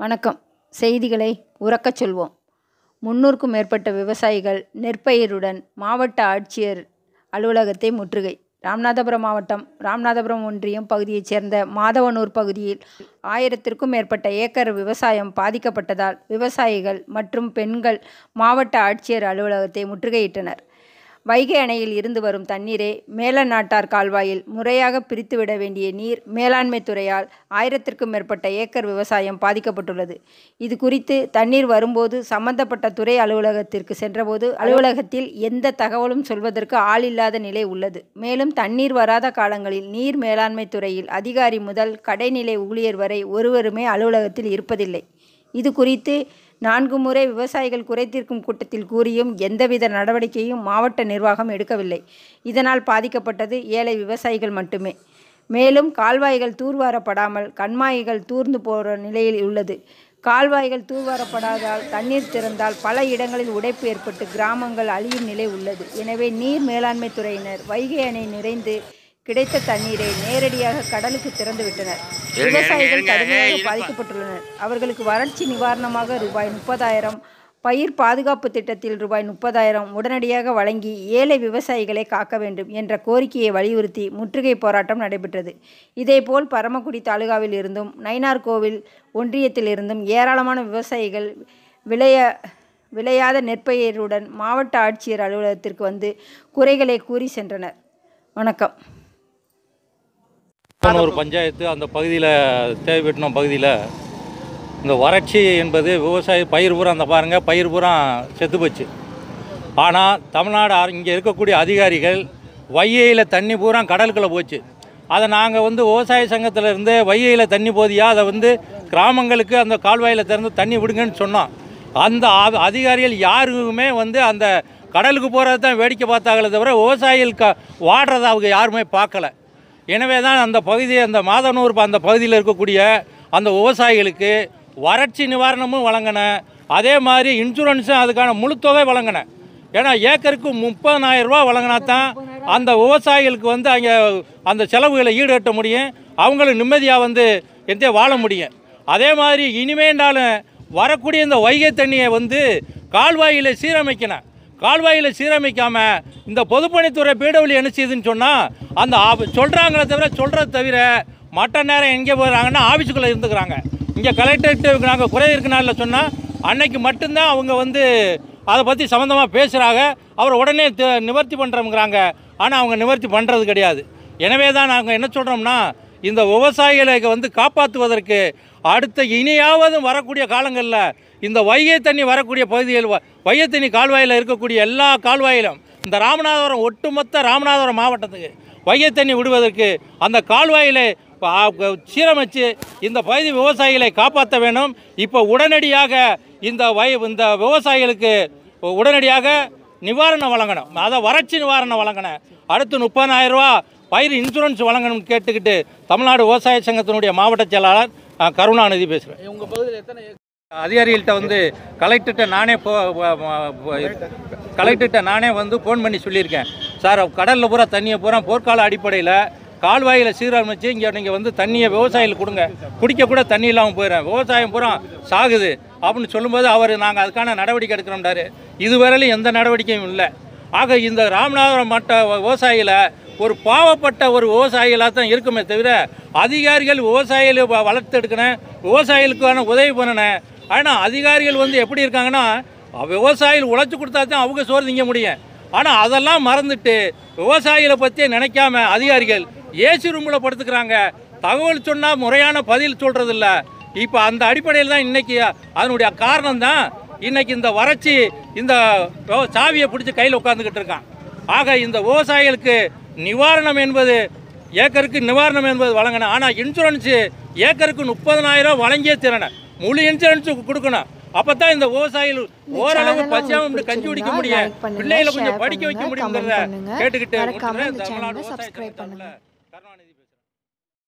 வணக்கம் செய்திகளை உறக்கச் சொல்வோம் முன்னூறுக்கும் மேற்பட்ட விவசாயிகள் நெற்பயிறுடன் மாவட்ட ஆட்சியர் அலுவலகத்தை முற்றுகை ராமநாதபுரம் மாவட்டம் ராமநாதபுரம் ஒன்றியம் பகுதியைச் சேர்ந்த மாதவனூர் பகுதியில் ஆயிரத்திற்கும் மேற்பட்ட ஏக்கர் விவசாயம் பாதிக்கப்பட்டதால் விவசாயிகள் மற்றும் பெண்கள் மாவட்ட ஆட்சியர் அலுவலகத்தை முற்றுகையிட்டனர் வைகை அணையில் இருந்து வரும் தண்ணீரை மேலநாட்டார் கால்வாயில் முறையாக பிரித்துவிட வேண்டிய நீர் மேலாண்மை துறையால் ஆயிரத்திற்கும் மேற்பட்ட ஏக்கர் விவசாயம் பாதிக்கப்பட்டுள்ளது இது குறித்து தண்ணீர் வரும்போது சம்பந்தப்பட்ட துறை அலுவலகத்திற்கு சென்றபோது அலுவலகத்தில் எந்த தகவலும் சொல்வதற்கு ஆள் இல்லாத நிலை உள்ளது மேலும் தண்ணீர் வராத காலங்களில் நீர் மேலாண்மை துறையில் அதிகாரி முதல் கடைநிலை ஊழியர் வரை ஒருவருமே அலுவலகத்தில் இருப்பதில்லை இது குறித்து நான்கு முறை விவசாயிகள் குறைதீர்க்கும் கூட்டத்தில் கூறியும் எந்தவித நடவடிக்கையும் மாவட்ட நிர்வாகம் எடுக்கவில்லை இதனால் பாதிக்கப்பட்டது ஏழை விவசாயிகள் மட்டுமே மேலும் கால்வாய்கள் தூர்வாரப்படாமல் கண்மாய்கள் தூர்ந்து போகிற நிலையில் உள்ளது கால்வாய்கள் தூர்வாரப்படாதால் தண்ணீர் திறந்தால் பல இடங்களில் உடைப்பு ஏற்பட்டு கிராமங்கள் அழியும் நிலை உள்ளது எனவே நீர் மேலாண்மை துறையினர் வைகை அணை நிறைந்து கிடைத்த தண்ணீரை நேரடியாக கடலுக்கு திறந்து விட்டனர் விவசாயிகள் கடுமையாக பாதிக்கப்பட்டுள்ளனர் அவர்களுக்கு வறட்சி நிவாரணமாக ரூபாய் முப்பதாயிரம் பயிர் பாதுகாப்பு திட்டத்தில் ரூபாய் முப்பதாயிரம் உடனடியாக வழங்கி ஏழை விவசாயிகளை காக்க வேண்டும் என்ற கோரிக்கையை வலியுறுத்தி முற்றுகை போராட்டம் நடைபெற்றது இதேபோல் பரமக்குடி தாலுகாவில் இருந்தும் நயினார் கோவில் ஒன்றியத்தில் இருந்தும் ஏராளமான விவசாயிகள் விளைய விளையாத நெற்பயிරුடன் மாவட்ட ஆட்சியர் அலுவலகத்திற்கு வந்து குறைகளை கூறி சென்றனர் வணக்கம் ஒரு பஞ்சாயத்து அந்த பகுதியில் தேவைப்பட்டினம் பகுதியில் இந்த வறட்சி என்பது விவசாய பயிர் பூரா அந்த பாருங்கள் பயிர் பூரா செத்து போச்சு ஆனால் தமிழ்நாடு இங்கே இருக்கக்கூடிய அதிகாரிகள் வையையில் தண்ணி பூரா கடலுக்குள்ளே போச்சு அதை நாங்கள் வந்து விவசாய சங்கத்தில் இருந்து வையையில் தண்ணி போதியா அதை வந்து கிராமங்களுக்கு அந்த கால்வாயில் திறந்து தண்ணி விடுங்கன்னு சொன்னோம் அந்த அ- அதிகாரிகள் யாருமே வந்து அந்த கடலுக்கு போகிறத தான் வேடிக்கை பார்த்தாங்களே தவிர விவசாயிகள் க வாடுறதை அவங்க யாருமே பார்க்கல எனவே தான் அந்த பகுதி அந்த மாதனூர் அந்த பகுதியில் இருக்கக்கூடிய அந்த விவசாயிகளுக்கு வறட்சி நிவாரணமும் வழங்கினேன் அதே மாதிரி இன்சூரன்ஸும் அதுக்கான முழு தொகை வழங்கினேன் ஏன்னா ஏக்கருக்கு முப்பதாயிரம் ரூபா வழங்கினா தான் அந்த விவசாயிகளுக்கு வந்து அங்கே அந்த செலவுகளை ஈடுகட்ட முடியும் அவங்களும் நிம்மதியாக வந்து எந்த வாழ முடியும் அதே மாதிரி இனிமேண்டாலும் வரக்கூடிய இந்த வைகை தண்ணியை வந்து கால்வாயில் சீரமைக்கணும் கால்வாயில் சீரமைக்காமல் இந்த பொதுப்பணித்துறை பீடபிள்யூ என்ன செய்யுதுன்னு சொன்னால் அந்த சொல்கிறாங்களே தவிர சொல்கிறத தவிர மற்ற நேரம் எங்கே போகிறாங்கன்னா ஆஃபீஸுக்குள்ளே இருந்துக்கிறாங்க இங்கே கலெக்டர்கிட்ட நாங்கள் குறை இருக்குனால சொன்னால் அன்னைக்கு மட்டும்தான் அவங்க வந்து அதை பற்றி சம்மந்தமாக பேசுகிறாங்க அவர் உடனே த- நிவர்த்தி பண்ணுறோங்கிறாங்க ஆனால் அவங்க நிவர்த்தி பண்ணுறது கிடையாது எனவே தான் நாங்கள் என்ன சொல்கிறோம்னா இந்த விவசாயிகளை வந்து காப்பாற்றுவதற்கு அடுத்த இனியாவது வரக்கூடிய காலங்களில் இந்த வைகை தண்ணி வரக்கூடிய பகுதிகள் வ- வைகை தண்ணி கால்வாயில் இருக்கக்கூடிய எல்லா கால்வாயிலும் இந்த ராமநாதபுரம் ஒட்டுமொத்த ராமநாதபுரம் மாவட்டத்துக்கு வைகை தண்ணி விடுவதற்கு அந்த கால்வாயிலை ப- க- சீரமைச்சு இந்த பகுதி விவசாயிகளை காப்பாற்ற வேண்டும் இப்போ உடனடியாக இந்த வை இந்த விவசாயிகளுக்கு உடனடியாக நிவாரணம் வழங்கணும் அதை வறட்சி நிவாரணம் வழங்கணும் அடுத்து முப்பதாயிரம் ரூபா பயிர் இன்சூரன்ஸ் வழங்கணும்னு கேட்டுக்கிட்டு தமிழ்நாடு விவசாய சங்கத்தினுடைய மாவட்ட செயலாளர் அஹ், கருணாநிதி பேசுகிறேன் உங்கள் பகுதியில் எத்தனை அதிகாரிகள்கிட்ட வந்து கலெக்டர்கிட்ட நானே போ வ- வ- வ- கலெக்டர்கிட்ட நானே வந்து ஃபோன் பண்ணி சொல்லியிருக்கேன் சார் கடலில் பூரா தண்ணியை பூரா போர்க்கால அடிப்படையில் கால்வாயில் சீரமைச்சு இங்கே நீங்கள் வந்து தண்ணியை விவசாயிகளுக்கு கொடுங்க குடிக்க கூட தண்ணி இல்லாமல் போயிடும் விவசாயம் பூரா சாகுது அப்படின்னு சொல்லும்போது அவர் நாங்கள் அதுக்கான நடவடிக்கை எடுக்கிறோம்டாரு இதுவரையிலும் எந்த நடவடிக்கையும் இல்லை ஆக இந்த ராமநாதபுரம் மட்ட விவசாயியில் ஒரு பாவப்பட்ட ஒரு விவசாயிகளாக தான் இருக்குமே தவிர அதிகாரிகள் விவசாயிகளை வ- வளர்த்து எடுக்கணும் விவசாயிகளுக்கான உதவி பண்ணணும் ஆனால் அதிகாரிகள் வந்து எப்படி இருக்காங்கன்னா விவசாயிகள் உழைச்சி கொடுத்தா தான் அவங்க சோறு திங்க முடியும் ஆனால் அதெல்லாம் மறந்துட்டு விவசாயிகளை பற்றி நினைக்காம அதிகாரிகள் ஏசி ரூமில் படுத்துக்கிறாங்க தகவல் சொன்னால் முறையான பதில் சொல்கிறதில்ல இப்போ அந்த அடிப்படையில் தான் இன்னைக்கு அதனுடைய காரணம் தான் இன்னைக்கு இந்த வறட்சி இந்த விவ- சாவியை பிடிச்சி கையில் உட்காந்துக்கிட்டு இருக்கான் ஆக இந்த விவசாயிகளுக்கு நிவாரணம் என்பது ஏக்கருக்கு நிவாரணம் என்பது வழங்கணும் ஆனால் இன்சூரன்ஸு ஏக்கருக்கு முப்பதனாயிரம் வழங்கியே திறன முழு இன்சூரன்ஸுக்கு கொடுக்கணும் அப்போ தான் இந்த விவசாயிகள் ஓரளவு சேனலை பச்சாம உங்களுக்கு கஞ்சி குடிக்க பிடிச்சிருந்தா முடியும் like பண்ணுங்க, பிள்ளைகளை share கொஞ்சம் படிக்க வைக்க பண்ணுங்க, முடியுங்கிறத comment பண்ணுங்க. கேட்டுக்கிட்டு மறக்காம முடிக்கிறேன். இந்த தமிழ்நாடு சேனலை விவசாய subscribe சங்கத்துல பண்ணுங்க.